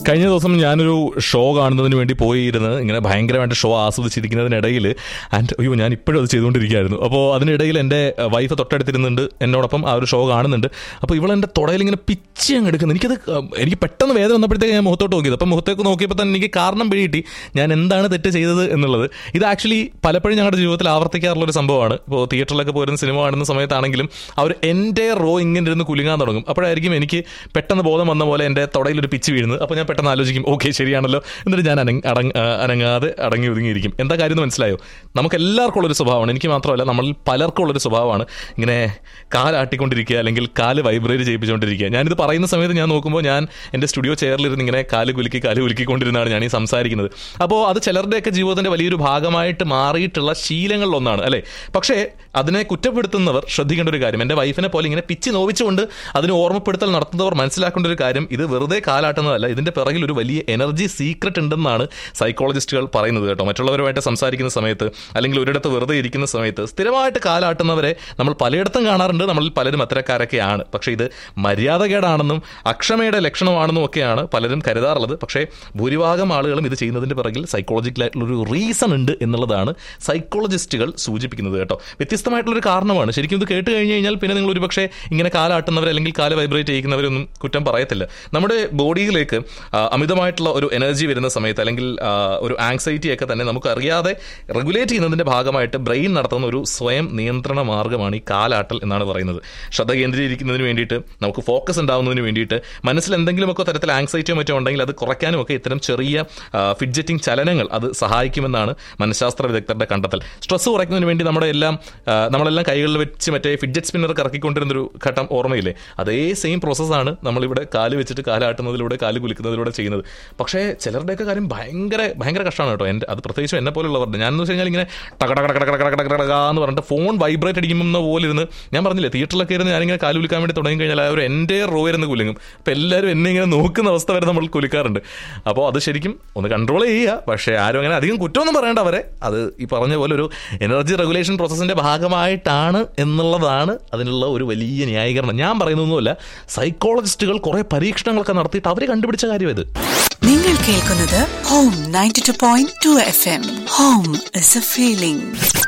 കഴിഞ്ഞ ദിവസം ഞാനൊരു ഷോ കാണുന്നതിന് വേണ്ടി പോയിരുന്ന് ഇങ്ങനെ ഭയങ്കരമായിട്ട് ഷോ ആസ്വദിച്ചിരിക്കുന്നതിനിടയിൽ ആൻഡ് അയ്യോ ഞാൻ ഇപ്പോഴും അത് ചെയ്തുകൊണ്ടിരിക്കുകയായിരുന്നു അപ്പോൾ അതിനിടയിൽ എൻ്റെ വൈഫ് തൊട്ടടുത്തിരുന്നുണ്ട് എന്നോടൊപ്പം ആ ഒരു ഷോ കാണുന്നുണ്ട് അപ്പോൾ ഇവൾ എൻ്റെ തുടയിൽ ഇങ്ങനെ പിച്ചി അങ്ങ് എടുക്കുന്നു എനിക്കത് അഹ്, എനിക്ക് പെട്ടെന്ന് വേദന വന്നപ്പോഴത്തേക്ക് ഞാൻ മുഖത്തോട്ട് നോക്കിയത് അപ്പോൾ മുഖത്തേക്ക് നോക്കിയപ്പോൾ തന്നെ എനിക്ക് കാരണം പിടികിട്ടി ഞാൻ എന്താണ് തെറ്റ് ചെയ്തത് എന്നുള്ളത് ഇത് ആക്ച്വലി പലപ്പോഴും ഞങ്ങളുടെ ജീവിതത്തിൽ ആവർത്തിക്കാറുള്ള ഒരു സംഭവമാണ് ഇപ്പോൾ തിയേറ്ററിലൊക്കെ പോയിരുന്ന സിനിമ കാണുന്ന സമയത്താണെങ്കിലും അവർ എൻ്റെ റോ ഇങ്ങനെ ഇരുന്ന് കുലുങ്ങാൻ തുടങ്ങും അപ്പോഴായിരിക്കും എനിക്ക് പെട്ടെന്ന് ബോധം വന്ന പോലെ എൻ്റെ തുടയിൽ ഒരു പിച്ച് വീഴുന്നത് അപ്പോൾ ഞാൻ പെട്ടെന്ന് ആലോചിക്കും ഓക്കെ ശരിയാണല്ലോ എന്നിട്ട് ഞാൻ അനങ് അടങ് ആ, അനങ്ങാതെ അടങ്ങി ഒതുങ്ങിയിരിക്കും എന്താ കാര്യം എന്ന് മനസ്സിലായോ നമുക്ക് എല്ലാവർക്കും ഉള്ളൊരു സ്വഭാവമാണ് എനിക്ക് മാത്രമല്ല നമ്മളിൽ പലർക്കും ഉള്ളൊരു സ്വഭാവമാണ് ഇങ്ങനെ കാലാട്ടിക്കൊണ്ടിരിക്കുക അല്ലെങ്കിൽ കാല് വൈബ്രേറ്റ് ചെയ്യിപ്പിച്ചുകൊണ്ടിരിക്കുക ഞാനിത് പറയുന്ന സമയത്ത് ഞാൻ നോക്കുമ്പോൾ ഞാൻ എൻ്റെ സ്റ്റുഡിയോ ചെയറിലിരുന്ന് ഇങ്ങനെ കാല് കുലുക്കി കാല് കുലുക്കിക്കൊണ്ടിരുന്നാണ് ഞാൻ ഈ സംസാരിക്കുന്നത് അപ്പോൾ അത് ചിലരുടെയൊക്കെ ജീവിതത്തിൻ്റെ വലിയൊരു ഭാഗമായിട്ട് മാറിയിട്ടുള്ള ശീലങ്ങളിലൊന്നാണ് അല്ലേ പക്ഷേ അതിനെ കുറ്റപ്പെടുത്തുന്നവർ ശ്രദ്ധിക്കേണ്ട ഒരു കാര്യം എൻ്റെ വൈഫിനെ പോലെ ഇങ്ങനെ പിച്ച് നോവിച്ചുകൊണ്ട് അതിന് ഓർമ്മപ്പെടുത്തൽ നടത്തുന്നവർ മനസ്സിലാക്കേണ്ട ഒരു കാര്യം ഇത് വെറുതെ കാലാട്ടുന്നതല്ല ഇതിന്റെ പിറകിൽ ഒരു വലിയ എനർജി സീക്രട്ട് ഉണ്ടെന്നാണ് സൈക്കോളജിസ്റ്റുകൾ പറയുന്നത് കേട്ടോ മറ്റുള്ളവരുമായിട്ട് സംസാരിക്കുന്ന സമയത്ത് അല്ലെങ്കിൽ ഒരിടത്ത് വെറുതെ ഇരിക്കുന്ന സമയത്ത് സ്ഥിരമായിട്ട് കാലാട്ടുന്നവരെ നമ്മൾ പലയിടത്തും കാണാറുണ്ട് നമ്മളിൽ പലരും അത്തരക്കാരൊക്കെയാണ് പക്ഷേ ഇത് മര്യാദകേടാണെന്നും അക്ഷമയുടെ ലക്ഷണമാണെന്നും ഒക്കെയാണ് പലരും കരുതാറുള്ളത് പക്ഷേ ഭൂരിഭാഗം ആളുകളും ഇത് ചെയ്യുന്നതിന്റെ പിറകിൽ സൈക്കോളജിക്കലായിട്ടുള്ള ഒരു റീസൺ ഉണ്ട് എന്നുള്ളതാണ് സൈക്കോളജിസ്റ്റുകൾ സൂചിപ്പിക്കുന്നത് കേട്ടോ വ്യത്യസ്തമായിട്ടുള്ളൊരു കാരണമാണ് ശരിക്കും ഇത് കേട്ട് കഴിഞ്ഞ് കഴിഞ്ഞാൽ പിന്നെ നിങ്ങൾ ഒരുപക്ഷെ ഇങ്ങനെ കാലാട്ടുന്നവർ അല്ലെങ്കിൽ കാല് വൈബ്രേറ്റ് ചെയ്യിക്കുന്നവരൊന്നും കുറ്റം പറയത്തില്ല നമ്മുടെ ബോഡിയിലേക്ക് ആ, അമിതമായിട്ടുള്ള ഒരു എനർജി വരുന്ന സമയത്ത് അല്ലെങ്കിൽ ആ, ഒരു ആങ്സൈറ്റി ഒക്കെ തന്നെ നമുക്ക് അറിയാതെ റെഗുലേറ്റ് ചെയ്യുന്നതിന്റെ ഭാഗമായിട്ട് ബ്രെയിൻ നടത്തുന്ന ഒരു സ്വയം നിയന്ത്രണ മാർഗ്ഗമാണ് ഈ കാലാട്ടൽ എന്നാണ് പറയുന്നത് ശ്രദ്ധ കേന്ദ്രീകരിക്കുന്നതിന് വേണ്ടിയിട്ട് നമുക്ക് ഫോക്കസ് ഉണ്ടാവുന്നതിന് വേണ്ടിയിട്ട് മനസ്സിൽ എന്തെങ്കിലുമൊക്കെ തരത്തിൽ ആങ്സൈറ്റിയോ മറ്റോ ഉണ്ടെങ്കിൽ അത് കുറയ്ക്കാനും ഒക്കെ ഇത്തരം ചെറിയ ഫിഡ്ജറ്റിംഗ് ചലനങ്ങൾ അത് സഹായിക്കുമെന്നാണ് മനഃശാസ്ത്ര വിദഗ്ധരുടെ കണ്ടെത്തൽ സ്ട്രെസ് കുറയ്ക്കുന്നതിന് വേണ്ടി നമ്മുടെ എല്ലാം ആ, നമ്മളെല്ലാം കൈകളിൽ വെച്ച് മറ്റേ ഫിഡ്ജറ്റ് സ്പിന്നർ കറക്കിക്കൊണ്ടിരുന്നൊരു ഘട്ടം ഓർമ്മയില്ലേ അതേ സെയിം പ്രോസസ്സാണ് നമ്മളിവിടെ കാല് വെച്ചിട്ട് കാലാട്ടുന്നതിലൂടെ കാല് കുലുക്കുന്നതിലൂടെ ചെയ്യുന്നത് പക്ഷേ ചിലരുടെയൊക്കെ കാര്യം ഭയങ്കര ഭയങ്കര കഷ്ടമാണ് കേട്ടോ എൻ്റെ അത് പ്രത്യേകിച്ചും എന്നെ പോലുള്ളവരുടെ ഞാൻ എന്ന് വെച്ച് കഴിഞ്ഞാൽ ഇങ്ങനെ ടക ടക ടക ടക ടക ടക ടക ടക എന്ന് പറഞ്ഞിട്ട് ഫോൺ വൈബ്രേറ്റ് അടിക്കുമ്പോൾ പോലെ ഇരുന്ന് ഞാൻ പറഞ്ഞില്ലേ തിയേറ്ററിലൊക്കെ ഇരുന്ന് ഞാനിങ്ങനെ കാല് കുലുക്കാൻ വേണ്ടി തുടങ്ങി കഴിഞ്ഞാൽ ആ ഒരു എൻ്റെ റോ ഇരുന്ന് കുലുങ്ങും അപ്പോൾ എല്ലാവരും എന്നെ ഇങ്ങനെ നോക്കുന്ന അവസ്ഥ വരെ നമ്മൾ കുലുക്കാറുണ്ട് അപ്പോൾ അത് ശരിക്കും ഒന്ന് കൺട്രോൾ ചെയ്യുക പക്ഷേ ആരും അങ്ങനെ അധികം കുറ്റമൊന്നും പറയേണ്ട അവരെ അത് ഈ പറഞ്ഞ പോലെ ഒരു എനർജി റെഗുലേഷൻ പ്രോസസ്സിന്റെ ഭാഗമായിട്ടാണ് എന്നുള്ളതാണ് അതിനുള്ള ഒരു വലിയ ന്യായീകരണം ഞാൻ പറയുന്നൊന്നുമല്ല സൈക്കോളജിസ്റ്റുകൾ കുറെ പരീക്ഷണങ്ങളൊക്കെ നടത്തിയിട്ട് അവർ കണ്ടുപിടിച്ച കാര്യം ഇത് നിങ്ങൾ കേൾക്കുന്നത് home ninety two point two F M home is a feeling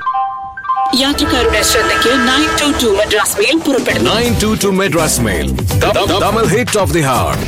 യാത്രക്കാരുടെ ശ്രദ്ധയ്ക്ക് nine two two Madras mail പുറപ്പെടുന്നു 922 Madras Mail. The, the double hit of the heart.